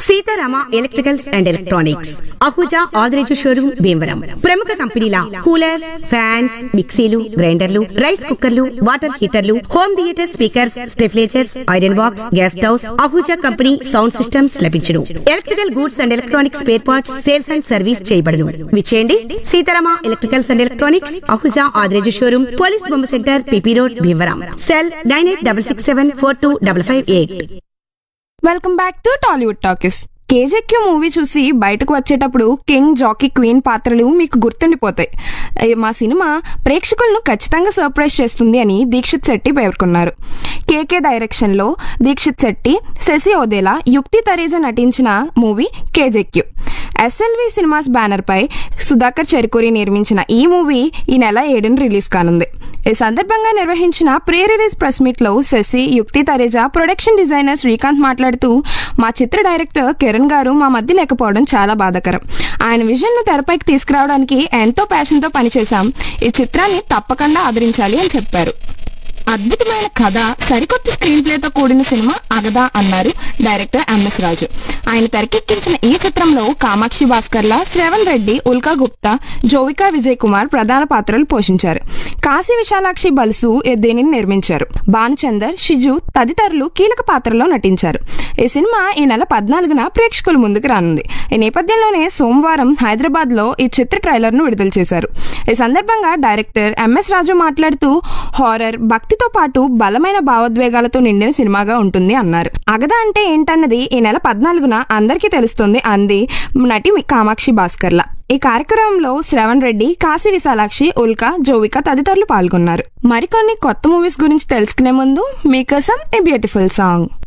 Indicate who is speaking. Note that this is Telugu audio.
Speaker 1: Sitarama electricals and electronics Ahuja Adireju showroom Bhimavaram ప్రముఖ కంపెనీల కూలర్స్ ఫ్యాన్స్ మిక్సీలు గ్రైండర్లు రైస్ కుక్కర్లు వాటర్ హీటర్లు హోమ్ థియేటర్ స్పీకర్స్ స్టెఫ్లేచర్స్ iron box gas stoves Ahuja company sound systems లభించును electrical goods and electronics spare parts sales and service చేయబడును విచేయండి Sitarama electricals and electronics Ahuja Adireju showroom police బొమ్మ centre PP road Bhimavaram cell nine eight double six seven four two double five eight
Speaker 2: welcome back to Tollywood talkies KJQ movie చూసి బయటకు వచ్చేటప్పుడు కింగ్ జాకీ క్వీన్ పాత్రలు మీకు గుర్తుండిపోతాయి ఏ, మా సినిమా ప్రేక్షకులను ఖచ్చితంగా సర్ప్రైజ్ చేస్తుంది అని దీక్షిత్ శెట్టి పేర్కొన్నారు కేకే డైరెక్షన్లో దీక్షిత్ శెట్టి శశి ఓదేలా యుక్తి తరేజా నటించిన movie KJQ SLV cinemas banner పై సుధాకర్ చెరుకూరి నిర్మించిన ఈ మూవీ ఈ నెల ఏడున రిలీజ్ కానుంది ఈ సందర్భంగా నిర్వహించిన ప్రీ రిలీజ్ ప్రెస్ మీట్ లో శశి యుక్తి తరేజా ప్రొడక్షన్ డిజైనర్ శ్రీకాంత్ మాట్లాడుతూ మా చిత్ర డైరెక్టర్ కిరణ్ గారు మా మధ్య లేకపోవడం చాలా బాధాకరం ఆయన విజన్ ను తెరపైకి తీసుకురావడానికి ఎంతో ప్యాషన్ తో పనిచేశాం ఈ చిత్రాన్ని తప్పకుండా ఆదరించాలి అని చెప్పారు అద్భుతమైన కథ సరికొత్త స్క్రీన్ ప్లేతో కూడిన సినిమా అగదా అన్నారు డైరెక్టర్ ఎంఎస్ రాజు ఆయన తెరకెక్కించిన ఈ చిత్రంలో కామాక్షి భాస్కర్ల శ్రవణ్ రెడ్డి ఉల్కా గుప్తా జోవికా విజయ్ కుమార్ ప్రధాన పాత్రలు పోషించారు కాశీ విశాలాక్షి బల్సు దీనిని నిర్మించారు భానుచందర్ షిజు తదితరులు కీలక పాత్రలో నటించారు ఈ సినిమా ఈ నెల పద్నాలుగున ప్రేక్షకుల ముందుకు రానుంది ఈ నేపథ్యంలోనే సోమవారం హైదరాబాద్ లో ఈ చిత్ర ట్రైలర్ ను విడుదల చేశారు ఈ సందర్భంగా డైరెక్టర్ ఎంఎస్ రాజు మాట్లాడుతూ హారర్ భక్తితో పాటు బలమైన భావోద్వేగాలతో నిండిన సినిమాగా ఉంటుంది అన్నారు అగద అంటే ఏంటన్నది ఈ నెల పద్నాలుగున అందరికీ తెలుస్తుంది అంది నటి కామాక్షి భాస్కర్ల ఈ కార్యక్రమంలో శ్రవణ్ రెడ్డి కాశీ విశాలాక్షి ఉల్కా జోవిక తదితరులు పాల్గొన్నారు మరికొన్ని కొత్త మూవీస్ గురించి తెలుసుకునే ముందు మీకోసం ఏ బ్యూటిఫుల్ సాంగ్